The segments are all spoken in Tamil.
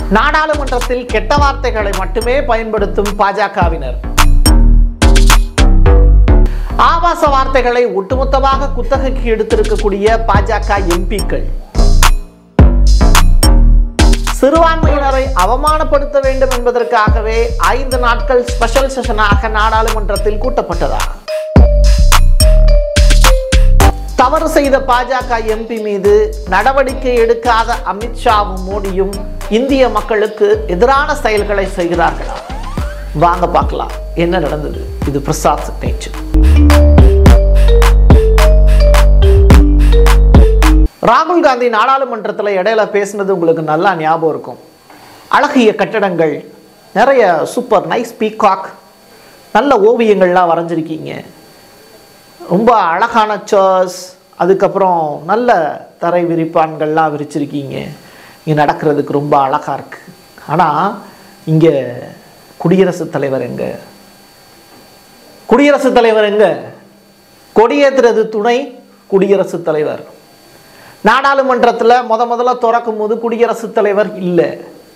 நாடாளுமன்றத்தில் கெட்ட வார்த்தைகளை மட்டுமே பயன்படுத்தும் பாஜகவினர் ஆபாச வார்த்தைகளை ஒட்டுமொத்தமாக குத்தகைக்கு எடுத்திருக்கக்கூடிய பாஜக எம்பிக்கள் சிறுபான்மையினரை அவமானப்படுத்த வேண்டும் என்பதற்காகவே ஐந்து நாட்கள் ஸ்பெஷல் செஷனாக நாடாளுமன்றத்தில் கூட்டப்பட்டதா தவறு செய்த பாஜக எம்பி மீது நடவடிக்கை எடுக்காத அமித்ஷாவும் மோடியும் இந்திய மக்களுக்கு எதிரான செயல்களை செய்கிறார்களா வாங்க பார்க்கலாம் என்ன நடந்தது இது பிரசாத் நேச்சு ராகுல் காந்தி நாடாளுமன்றத்தில் இடையில பேசினது உங்களுக்கு நல்லா ஞாபகம் இருக்கும் அழகிய கட்டடங்கள் நிறைய சூப்பர் நைஸ் பீகாக் நல்ல ஓவியங்கள்லாம் வரைஞ்சிருக்கீங்க ரொம்ப அழகான சேர்ஸ் அதுக்கப்புறம் நல்ல தரை விரிப்பான்கள்லாம் விரிச்சிருக்கீங்க இங்கே நடக்கிறதுக்கு ரொம்ப அழகாக இருக்குது ஆனால் இங்கே குடியரசுத் தலைவர் எங்க குடியரசுத் தலைவர் எங்க கொடியேற்றுறது துணை குடியரசுத் தலைவர் நாடாளுமன்றத்தில் முத முதல்ல திறக்கும் போது குடியரசுத் தலைவர் இல்லை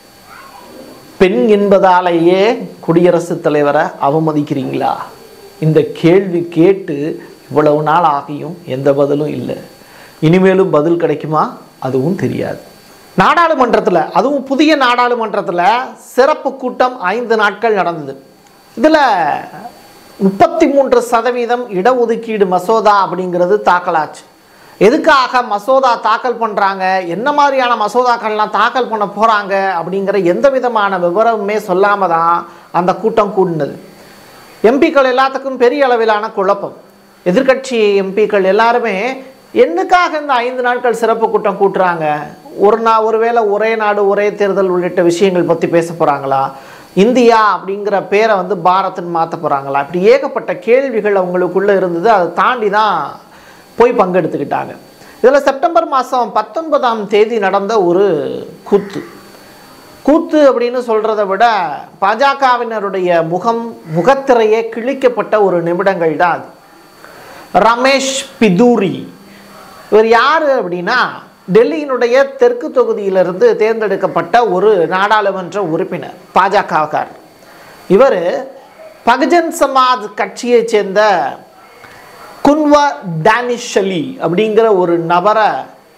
பெண் என்பதாலேயே குடியரசுத் தலைவரை அவமதிக்கிறீங்களா இந்த கேள்வி கேட்டு இவ்வளவு நாள் ஆகியும் எந்த பதிலும் இல்லை இனிமேலும் பதில் கிடைக்குமா அதுவும் தெரியாது நாடாளுமன்றத்தில் அதுவும் புதிய நாடாளுமன்றத்தில் சிறப்பு கூட்டம் ஐந்து நாட்கள் நடந்தது இதில் முப்பத்தி மூன்று சதவீதம் இடஒதுக்கீடு மசோதா அப்படிங்கிறது தாக்கலாச்சு எதுக்காக மசோதா தாக்கல் பண்ணுறாங்க என்ன மாதிரியான மசோதாக்கள்லாம் தாக்கல் பண்ண போகிறாங்க அப்படிங்கிற எந்த விதமான விவரமுமே சொல்லாமல் தான் அந்த கூட்டம் கூடினது எம்பிக்கள் எல்லாத்துக்கும் பெரிய அளவிலான குழப்பம் எதிர்க்கட்சி எம்பிக்கள் எல்லாருமே என்னக்காக இந்த ஐந்து நாட்கள் சிறப்பு கூட்டம் கூட்டுறாங்க ஒரு நா ஒருவேளை ஒரே நாடு ஒரே தேர்தல் உள்ளிட்ட விஷயங்கள் பற்றி பேச போகிறாங்களா இந்தியா அப்படிங்கிற பேரை வந்து பாரத்னு மாற்ற போகிறாங்களா இப்படி ஏகப்பட்ட கேள்விகள் அவங்களுக்குள்ளே இருந்தது அதை தாண்டி தான் போய் பங்கெடுத்துக்கிட்டாங்க இதில் செப்டம்பர் மாதம் பத்தொன்பதாம் தேதி நடந்த ஒரு கூத்து கூத்து அப்படின்னு சொல்கிறத விட பாஜகவினருடைய முகம் முகத்திரையே கிழிக்கப்பட்ட ஒரு நிமிடங்கள் தான் அது ரமேஷ் பிதூரி இவர் யார் அப்படின்னா டெல்லியினுடைய தெற்கு தொகுதியிலிருந்து தேர்ந்தெடுக்கப்பட்ட ஒரு நாடாளுமன்ற உறுப்பினர் பாஜகக்கார் இவர் பகுஜன் சமாஜ் கட்சியைச் சேர்ந்த குன்வா டேனிஷ் அலி அப்படிங்கிற ஒரு நபரை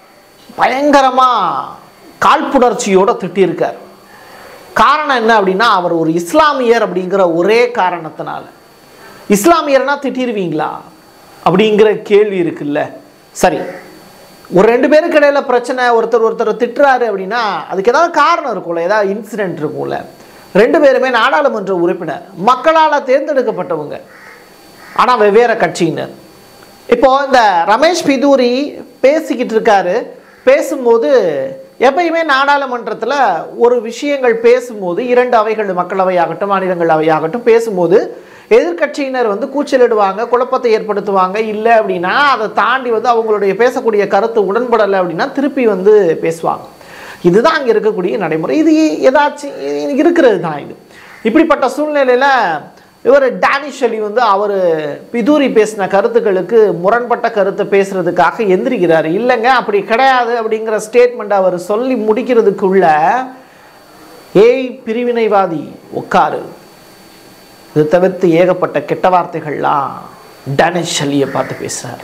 பயங்கரமாக காழ்ப்புணர்ச்சியோட திட்டியிருக்கார் காரணம் என்ன அப்படின்னா அவர் ஒரு இஸ்லாமியர் அப்படிங்கிற ஒரே காரணத்தினால இஸ்லாமியர்னா திட்டிருவீங்களா அப்படிங்கிற கேள்வி இருக்குல்ல சரி ஒரு ரெண்டு பேருக்கு இடையில பிரச்சனை ஒருத்தர் ஒருத்தர் திட்டுறாரு அப்படின்னா அதுக்கு ஏதாவது காரணம் இருக்கும்ல ஏதாவது இன்சிடென்ட் இருக்கும்ல ரெண்டு பேருமே நாடாளுமன்ற உறுப்பினர் மக்களால் தேர்ந்தெடுக்கப்பட்டவங்க ஆனால் வெவ்வேறு கட்சியினர் இப்போ இந்த ரமேஷ் பிதூரி பேசிக்கிட்டு இருக்காரு பேசும்போது எப்பயுமே நாடாளுமன்றத்தில் ஒரு விஷயங்கள் பேசும்போது இரண்டு அவைகள் மக்களவை ஆகட்டும் மாநிலங்களவை ஆகட்டும் பேசும்போது எதிர்க்கட்சியினர் வந்து கூச்சலிடுவாங்க குழப்பத்தை ஏற்படுத்துவாங்க இல்லை அப்படின்னா அதை தாண்டி வந்து அவங்களுடைய பேசக்கூடிய கருத்து உடன்படலை அப்படின்னா திருப்பி வந்து பேசுவாங்க இதுதான் அங்கே இருக்கக்கூடிய நடைமுறை இது ஏதாச்சும் இருக்கிறது தான் இது இப்படிப்பட்ட சூழ்நிலையில் இவர் டேனிஷ் அலி வந்து அவர் பிதூரி பேசின கருத்துக்களுக்கு முரண்பட்ட கருத்தை பேசுறதுக்காக எந்திரிக்கிறார் இல்லைங்க அப்படி கிடையாது அப்படிங்கிற ஸ்டேட்மெண்ட் அவர் சொல்லி முடிக்கிறதுக்குள்ள ஏய் பிரிவினைவாதி உட்காரு இது தவிர்த்து ஏகப்பட்ட கெட்ட வார்த்தைகள்லாம் டேனிஷ் அலியை பார்த்து பேசுகிறார்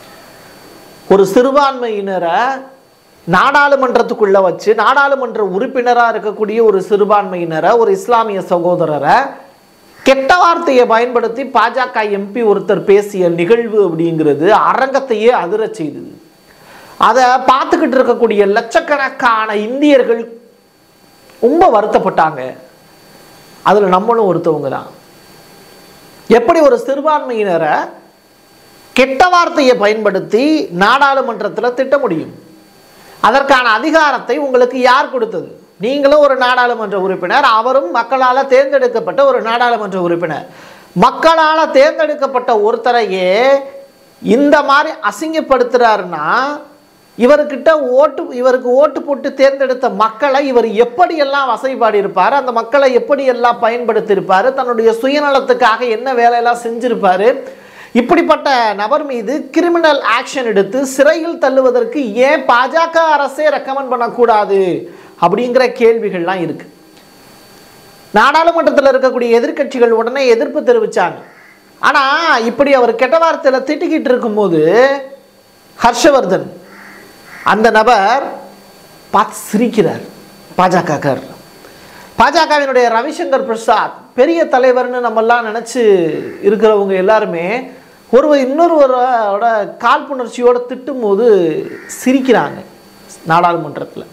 ஒரு சிறுபான்மையினரை நாடாளுமன்றத்துக்குள்ளே வச்சு நாடாளுமன்ற உறுப்பினராக இருக்கக்கூடிய ஒரு சிறுபான்மையினரை ஒரு இஸ்லாமிய சகோதரரை கெட்ட வார்த்தையை பயன்படுத்தி பாஜக எம்பி ஒருத்தர் பேசிய நிகழ்வு அப்படிங்கிறது அரங்கத்தையே அதிர செய்தது அதை பார்த்துக்கிட்டு இருக்கக்கூடிய லட்சக்கணக்கான இந்தியர்கள் ரொம்ப வருத்தப்பட்டாங்க அதில் நம்மளும் ஒருத்தவங்க தான் எப்படி ஒரு சிறுபான்மையினரை கெட்ட வார்த்தையை பயன்படுத்தி நாடாளுமன்றத்தில் திட்ட முடியும் அதற்கான அதிகாரத்தை உங்களுக்கு யார் கொடுத்தது நீங்களும் ஒரு நாடாளுமன்ற உறுப்பினர் அவரும் மக்களால் தேர்ந்தெடுக்கப்பட்ட ஒரு நாடாளுமன்ற உறுப்பினர் மக்களால் தேர்ந்தெடுக்கப்பட்ட ஒருத்தரையே இந்த மாதிரி அசிங்கப்படுத்துறாருன்னா இவர்கிட்ட ஓட்டு இவருக்கு ஓட்டு போட்டு தேர்ந்தெடுத்த மக்களை இவர் எப்படியெல்லாம் வசைப்பாடி இருப்பார் அந்த மக்களை எப்படியெல்லாம் பயன்படுத்தியிருப்பார் தன்னுடைய சுயநலத்துக்காக என்ன வேலையெல்லாம் செஞ்சிருப்பாரு இப்படிப்பட்ட நபர் மீது கிரிமினல் ஆக்ஷன் எடுத்து சிறையில் தள்ளுவதற்கு ஏன் பாஜக அரசே ரெக்கமெண்ட் பண்ணக்கூடாது அப்படிங்கிற கேள்விகள்லாம் இருக்கு நாடாளுமன்றத்தில் இருக்கக்கூடிய எதிர்க்கட்சிகள் உடனே எதிர்ப்பு தெரிவிச்சாங்க ஆனால் இப்படி அவர் கெட்ட வார்த்தையில் திட்டிக்கிட்டு இருக்கும்போது ஹர்ஷவர்தன் அந்த நபர் பார்த்து சிரிக்கிறார் பாஜகக்கார் பாஜகவினுடைய ரவிசங்கர் பிரசாத் பெரிய தலைவர்னு நம்மெல்லாம் நினச்சி இருக்கிறவங்க எல்லாருமே ஒருவர் இன்னொருவரோட காழ்ப்புணர்ச்சியோட திட்டும்போது சிரிக்கிறாங்க நாடாளுமன்றத்தில்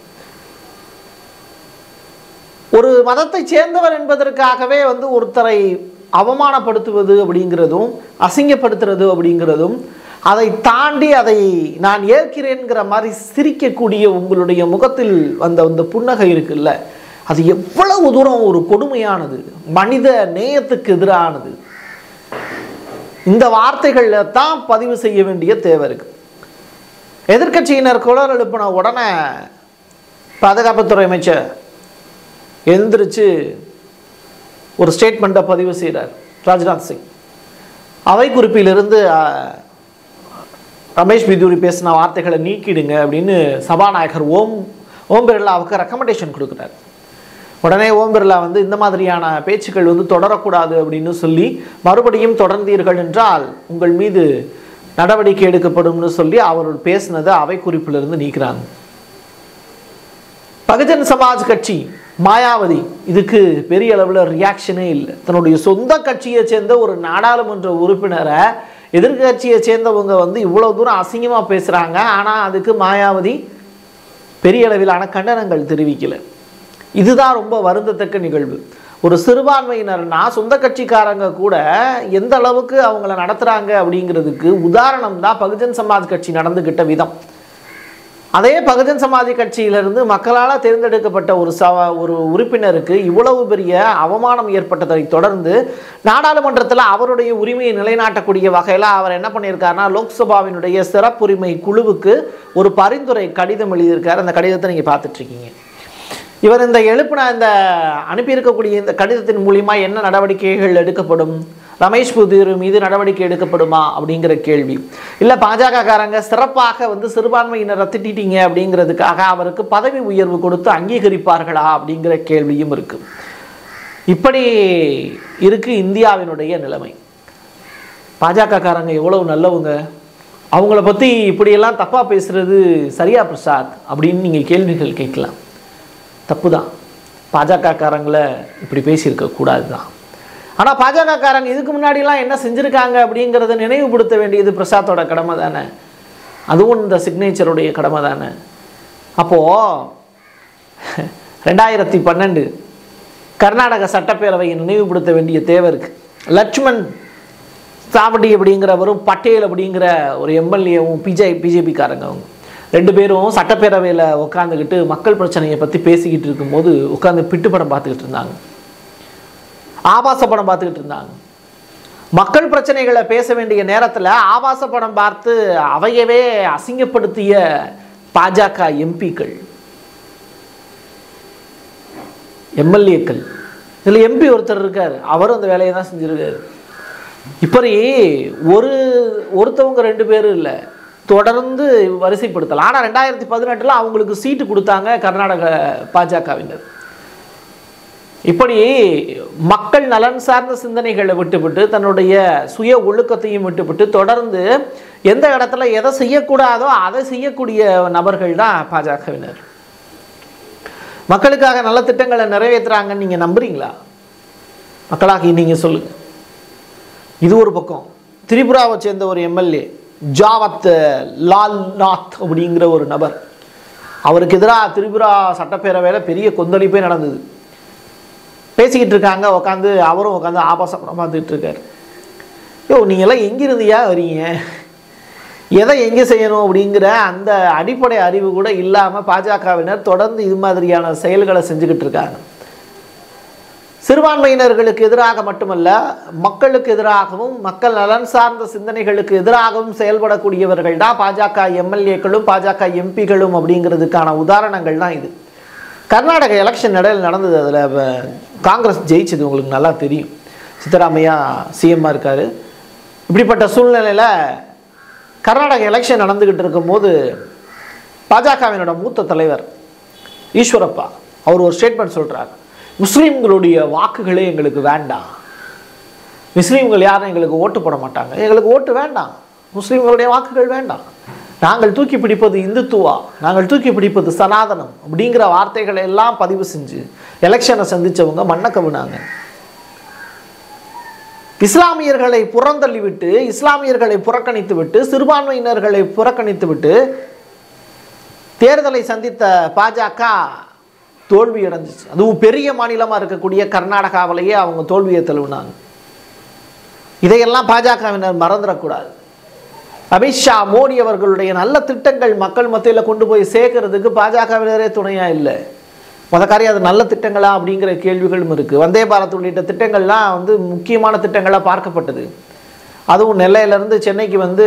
ஒரு மதத்தை சேர்ந்தவர் என்பதற்காகவே வந்து ஒருத்தரை அவமானப்படுத்துவது அப்படிங்கிறதும் அசிங்கப்படுத்துறது அப்படிங்கிறதும் அதை தாண்டி அதை நான் ஏற்கிறேன்கிற மாதிரி சிரிக்கக்கூடிய உங்களுடைய முகத்தில் வந்த அந்த புன்னகை இருக்குல்ல அது எவ்வளவு தூரம் ஒரு கொடுமையானது மனித நேயத்துக்கு எதிரானது இந்த வார்த்தைகளில் தான் பதிவு செய்ய வேண்டிய தேவை இருக்கு எதிர்க்கட்சியினர் குரல் எழுப்பின உடனே பாதுகாப்புத்துறை அமைச்சர் எழுந்திரிச்சு ஒரு ஸ்டேட்மெண்ட்டை பதிவு செய்கிறார் ராஜ்நாத் சிங் அவை குறிப்பிலிருந்து அஹ், ரமேஷ் பிதூரி பேசின வார்த்தைகளை நீக்கிடுங்க அப்படின்னு சபாநாயகர் ஓம் ஓம் பிர்லாவுக்கு ரெக்கமெண்டேஷன் கொடுக்குறாரு உடனே ஓம் பிர்லா வந்து இந்த மாதிரியான பேச்சுக்கள் வந்து தொடரக்கூடாது அப்படின்னு சொல்லி மறுபடியும் தொடர்ந்தீர்கள் என்றால் உங்கள் மீது நடவடிக்கை எடுக்கப்படும்னு சொல்லி அவர் பேசினதை அவை குறிப்பிலிருந்து நீக்கிறாங்க பகுஜன் சமாஜ் கட்சி மாயாவதி இதுக்கு பெரிய அளவில் ரியாக்ஷனே இல்லை தன்னுடைய சொந்த கட்சியை சேர்ந்த ஒரு நாடாளுமன்ற உறுப்பினரை எதிர்க்கட்சியை சேர்ந்தவங்க வந்து இவ்வளோ தூரம் அசிங்கமாக பேசுகிறாங்க ஆனால் அதுக்கு மாயாவதி பெரிய அளவிலான கண்டனங்கள் தெரிவிக்கல இதுதான் ரொம்ப வருந்தத்தக்க நிகழ்வு ஒரு சிறுபான்மையினர்னா சொந்த கட்சிக்காரங்க கூட எந்த அளவுக்கு அவங்கள நடத்துகிறாங்க அப்படிங்கிறதுக்கு உதாரணம் தான் பகுஜன் சமாஜ் கட்சி நடந்துக்கிட்ட விதம் அதே பகுஜன் சமாஜ் கட்சியிலிருந்து மக்களால் தேர்ந்தெடுக்கப்பட்ட ஒரு சவ ஒரு உறுப்பினருக்கு இவ்வளவு பெரிய அவமானம் ஏற்பட்டதை தொடர்ந்து நாடாளுமன்றத்தில் அவருடைய உரிமையை நிலைநாட்டக்கூடிய வகையில் அவர் என்ன பண்ணியிருக்காருன்னா லோக்சபாவினுடைய சிறப்புரிமை குழுவுக்கு ஒரு பரிந்துரை கடிதம் எழுதியிருக்கார் அந்த கடிதத்தை நீங்கள் பார்த்துட்டு இருக்கீங்க இவர் இந்த எழுப்பின இந்த அனுப்பியிருக்கக்கூடிய இந்த கடிதத்தின் மூலிமா என்ன நடவடிக்கைகள் எடுக்கப்படும் ரமேஷ் புதூர் மீது நடவடிக்கை எடுக்கப்படுமா அப்படிங்கிற கேள்வி இல்லை பாஜக காரங்க சிறப்பாக வந்து சிறுபான்மையினரை திட்டிட்டீங்க அப்படிங்கிறதுக்காக அவருக்கு பதவி உயர்வு கொடுத்து அங்கீகரிப்பார்களா அப்படிங்கிற கேள்வியும் இருக்கு இப்படி இருக்கு இந்தியாவினுடைய நிலைமை பாஜக காரங்க எவ்வளவு நல்லவங்க அவங்கள பற்றி இப்படியெல்லாம் தப்பாக பேசுறது சரியா பிரசாத் அப்படின்னு நீங்கள் கேள்விகள் கேட்கலாம் தப்பு தான் பாஜக காரங்களை இப்படி பேசியிருக்க கூடாது தான் ஆனால் பாஜக காரங்க இதுக்கு முன்னாடிலாம் என்ன செஞ்சுருக்காங்க அப்படிங்கிறத நினைவுபடுத்த வேண்டியது பிரசாத்தோட கடமை தானே அதுவும் இந்த சிக்னேச்சருடைய கடமை தானே அப்போது ரெண்டாயிரத்தி பன்னெண்டு கர்நாடக சட்டப்பேரவையை நினைவுபடுத்த வேண்டிய தேவை இருக்கு லட்சுமண் சாவடி அப்படிங்கிறவரும் பட்டேல் அப்படிங்கிற ஒரு எம்எல்ஏவும் பிஜே பிஜேபிக்காரங்க அவங்க ரெண்டு பேரும் சட்டப்பேரவையில் உட்காந்துக்கிட்டு மக்கள் பிரச்சனையை பற்றி பேசிக்கிட்டு இருக்கும்போது உட்காந்து பிட்டு படம் பார்த்துக்கிட்டு இருந்தாங்க ஆபாச படம் பார்த்துக்கிட்டு இருந்தாங்க மக்கள் பிரச்சனைகளை பேச வேண்டிய நேரத்தில் ஆபாச படம் பார்த்து அவையவே அசிங்கப்படுத்திய பாஜக எம்பிக்கள் எம்எல்ஏக்கள் இதில் எம்பி ஒருத்தர் இருக்கார் அவரும் அந்த வேலையை தான் செஞ்சுருக்காரு இப்படி ஒரு ஒருத்தவங்க ரெண்டு பேரும் இல்லை தொடர்ந்து வரிசைப்படுத்தலாம் ஆனால் ரெண்டாயிரத்தி பதினெட்டில் அவங்களுக்கு சீட்டு கொடுத்தாங்க கர்நாடக பாஜகவினர் இப்படி மக்கள் நலன் சார்ந்த சிந்தனைகளை விட்டுவிட்டு தன்னுடைய சுய ஒழுக்கத்தையும் விட்டுவிட்டு தொடர்ந்து எந்த இடத்துல எதை செய்யக்கூடாதோ அதை செய்யக்கூடிய நபர்கள் தான் பாஜகவினர் மக்களுக்காக நல்ல திட்டங்களை நிறைவேற்றுறாங்கன்னு நீங்கள் நம்புறீங்களா மக்களாகி நீங்கள் சொல்லுங்கள் இது ஒரு பக்கம் திரிபுராவை சேர்ந்த ஒரு எம்எல்ஏ ஜாவத் லால்நாத் அப்படிங்கிற ஒரு நபர் அவருக்கு எதிராக திரிபுரா சட்டப்பேரவையில் பெரிய கொந்தளிப்பே நடந்தது பேசிக்கிட்டு இருக்காங்க உட்காந்து அவரும் உட்காந்து ஆபாசம் பார்த்துக்கிட்டு இருக்காரு யோ நீங்களாம் எங்கிருந்தியா வரீங்க எதை எங்கே செய்யணும் அப்படிங்கிற அந்த அடிப்படை அறிவு கூட இல்லாமல் பாஜகவினர் தொடர்ந்து இது மாதிரியான செயல்களை செஞ்சுக்கிட்டு இருக்காங்க சிறுபான்மையினர்களுக்கு எதிராக மட்டுமல்ல மக்களுக்கு எதிராகவும் மக்கள் நலன் சார்ந்த சிந்தனைகளுக்கு எதிராகவும் செயல்படக்கூடியவர்கள் தான் பாஜக எம்எல்ஏக்களும் பாஜக எம்பிகளும் அப்படிங்கிறதுக்கான உதாரணங்கள் தான் இது கர்நாடக எலெக்ஷன் இடையில் நடந்தது அதில் காங்கிரஸ் ஜெயிச்சது உங்களுக்கு நல்லா தெரியும் சித்தராமையா சிஎம்மாக இருக்கார் இப்படிப்பட்ட சூழ்நிலையில் கர்நாடக எலெக்ஷன் நடந்துக்கிட்டு இருக்கும்போது பாஜகவினோட மூத்த தலைவர் ஈஸ்வரப்பா அவர் ஒரு ஸ்டேட்மெண்ட் சொல்றாரு முஸ்லீம்களுடைய வாக்குகளே எங்களுக்கு வேண்டாம் முஸ்லீம்கள் யாரும் எங்களுக்கு ஓட்டு போட மாட்டாங்க எங்களுக்கு ஓட்டு வேண்டாம் முஸ்லீம்களுடைய வாக்குகள் வேண்டாம் நாங்கள் தூக்கி பிடிப்பது இந்துத்துவா நாங்கள் தூக்கி பிடிப்பது சனாதனம் அப்படிங்கிற வார்த்தைகளை எல்லாம் பதிவு செஞ்சு எலெக்ஷனை சந்திச்சவங்க மண்ணை கவுனாங்க இஸ்லாமியர்களை புறந்தள்ளி விட்டு இஸ்லாமியர்களை புறக்கணித்து விட்டு சிறுபான்மையினர்களை புறக்கணித்து விட்டு தேர்தலை சந்தித்த பாஜக தோல்வி அடைஞ்சிச்சு அதுவும் பெரிய மாநிலமாக இருக்கக்கூடிய கர்நாடகாவிலேயே அவங்க தோல்வியை தழுவினாங்க இதையெல்லாம் பாஜகவினர் மறந்துடக்கூடாது அமித்ஷா மோடி அவர்களுடைய நல்ல திட்டங்கள் மக்கள் மத்தியில் கொண்டு போய் சேர்க்கறதுக்கு பாஜகவினரே துணையாக இல்லை முத காரியம் அது நல்ல திட்டங்களா அப்படிங்கிற கேள்விகளும் இருக்குது வந்தே பாரத் உள்ளிட்ட திட்டங்கள்லாம் வந்து முக்கியமான திட்டங்களாக பார்க்கப்பட்டது அதுவும் நெல்லையிலேருந்து சென்னைக்கு வந்து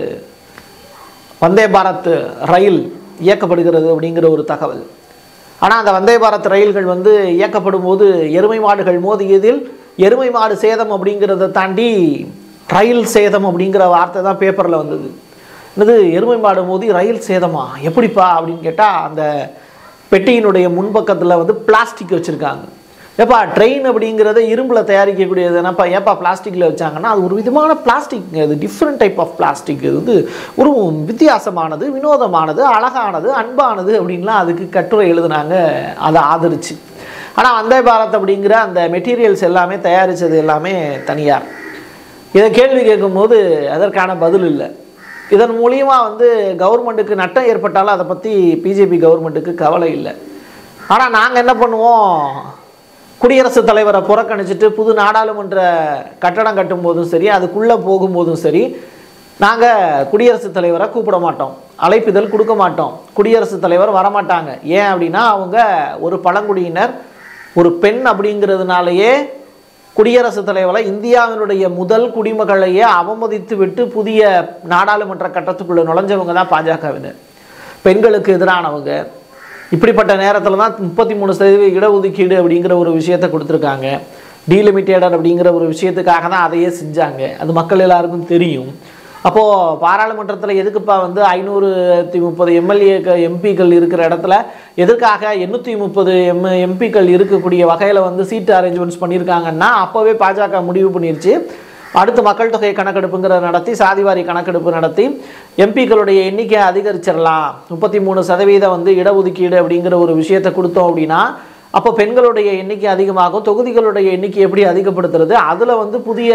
வந்தே பாரத் ரயில் இயக்கப்படுகிறது அப்படிங்கிற ஒரு தகவல் ஆனால் அந்த வந்தே பாரத் ரயில்கள் வந்து இயக்கப்படும் போது எருமை மாடுகள் மோதியதில் எருமை மாடு சேதம் அப்படிங்கிறத தாண்டி ரயில் சேதம் அப்படிங்கிற வார்த்தை தான் பேப்பரில் வந்தது என்னது எருமை மாடு மோதி ரயில் சேதமா எப்படிப்பா அப்படின்னு கேட்டால் அந்த பெட்டியினுடைய முன்பக்கத்தில் வந்து பிளாஸ்டிக் வச்சுருக்காங்க ஏப்பா ட்ரெயின் அப்படிங்கிறத இரும்பில் தயாரிக்கக்கூடியது என்னப்பா ஏப்பா பிளாஸ்டிக்கில் வச்சாங்கன்னா அது ஒரு விதமான பிளாஸ்டிக் அது டிஃப்ரெண்ட் டைப் ஆஃப் பிளாஸ்டிக் இது வந்து ஒரு வித்தியாசமானது வினோதமானது அழகானது அன்பானது அப்படின்லாம் அதுக்கு கட்டுரை எழுதுனாங்க அதை ஆதரிச்சு ஆனால் வந்தே பாரத் அப்படிங்கிற அந்த மெட்டீரியல்ஸ் எல்லாமே தயாரித்தது எல்லாமே தனியார் இதை கேள்வி கேட்கும்போது அதற்கான பதில் இல்லை இதன் மூலியமாக வந்து கவர்மெண்ட்டுக்கு நட்டம் ஏற்பட்டாலும் அதை பற்றி பிஜேபி கவர்மெண்ட்டுக்கு கவலை இல்லை ஆனால் நாங்கள் என்ன பண்ணுவோம் குடியரசுத் தலைவரை புறக்கணிச்சிட்டு புது நாடாளுமன்ற கட்டடம் கட்டும் போதும் சரி அதுக்குள்ளே போகும்போதும் சரி நாங்கள் குடியரசுத் தலைவரை கூப்பிட மாட்டோம் அழைப்பிதழ் கொடுக்க மாட்டோம் குடியரசுத் தலைவர் வரமாட்டாங்க ஏன் அப்படின்னா அவங்க ஒரு பழங்குடியினர் ஒரு பெண் அப்படிங்கிறதுனாலயே குடியரசுத் தலைவரை இந்தியாவினுடைய முதல் குடிமகளையே அவமதித்து விட்டு புதிய நாடாளுமன்ற கட்டத்துக்குள்ளே நுழைஞ்சவங்க தான் பாஜகவினர் பெண்களுக்கு எதிரானவங்க இப்படிப்பட்ட நேரத்தில் தான் முப்பத்தி மூணு சதவீத இடஒதுக்கீடு அப்படிங்கிற ஒரு விஷயத்தை கொடுத்துருக்காங்க டீலிமிட்டேடட் அப்படிங்கிற ஒரு விஷயத்துக்காக தான் அதையே செஞ்சாங்க அது மக்கள் எல்லாருக்கும் தெரியும் அப்போது பாராளுமன்றத்தில் எதுக்குப்பா வந்து ஐநூறுத்தி முப்பது எம்எல்ஏ எம்பிக்கள் இருக்கிற இடத்துல எதற்காக எண்ணூற்றி முப்பது எம் எம்பிக்கள் இருக்கக்கூடிய வகையில் வந்து சீட்டு அரேஞ்ச்மெண்ட்ஸ் பண்ணியிருக்காங்கன்னா அப்போவே பாஜக முடிவு பண்ணிருச்சு அடுத்து மக்கள் தொகை கணக்கெடுப்புங்கிறத நடத்தி சாதிவாரி கணக்கெடுப்பு நடத்தி எம்பிக்களுடைய எண்ணிக்கையை அதிகரிச்சிடலாம் முப்பத்தி மூணு சதவீதம் வந்து இடஒதுக்கீடு அப்படிங்கிற ஒரு விஷயத்தை கொடுத்தோம் அப்படின்னா அப்போ பெண்களுடைய எண்ணிக்கை அதிகமாகும் தொகுதிகளுடைய எண்ணிக்கை எப்படி அதிகப்படுத்துறது அதில் வந்து புதிய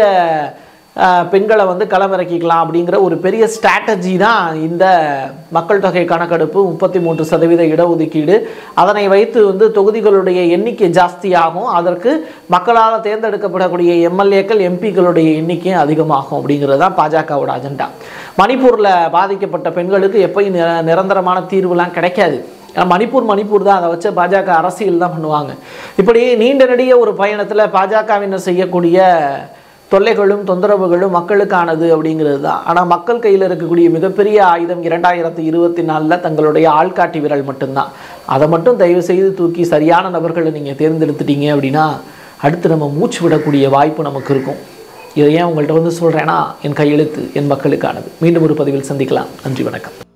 அஹ், பெண்களை வந்து களமிறக்கிக்கலாம் அப்படிங்கிற ஒரு பெரிய ஸ்ட்ராட்டஜி தான் இந்த மக்கள் தொகை கணக்கெடுப்பு முப்பத்தி மூன்று சதவீத இடஒதுக்கீடு அதனை வைத்து வந்து தொகுதிகளுடைய எண்ணிக்கை ஜாஸ்தியாகும் அதற்கு மக்களால் தேர்ந்தெடுக்கப்படக்கூடிய எம்எல்ஏக்கள் எம்பிக்களுடைய எண்ணிக்கை அதிகமாகும் அப்படிங்கிறது தான் பாஜகவோட அஜெண்டா மணிப்பூரில் பாதிக்கப்பட்ட பெண்களுக்கு எப்பயும் நிர நிரந்தரமான தீர்வுலாம் கிடைக்காது ஏன்னா மணிப்பூர் மணிப்பூர் தான் அதை வச்சு பாஜக அரசியல் தான் பண்ணுவாங்க இப்படி நீண்ட நெடிய ஒரு பயணத்தில் பாஜகவினர் செய்யக்கூடிய தொல்லைகளும் தொந்தரவுகளும் மக்களுக்கானது அப்படிங்கிறது தான் ஆனால் மக்கள் கையில் இருக்கக்கூடிய மிகப்பெரிய ஆயுதம் இரண்டாயிரத்தி இருபத்தி நாலில் தங்களுடைய ஆள்காட்டி விரல் மட்டும்தான் அதை மட்டும் தயவு செய்து தூக்கி சரியான நபர்களை நீங்கள் தேர்ந்தெடுத்துட்டீங்க அப்படின்னா அடுத்து நம்ம மூச்சு விடக்கூடிய வாய்ப்பு நமக்கு இருக்கும் இதை ஏன் உங்கள்கிட்ட வந்து சொல்கிறேன்னா என் கையெழுத்து என் மக்களுக்கானது மீண்டும் ஒரு பதிவில் சந்திக்கலாம் நன்றி வணக்கம்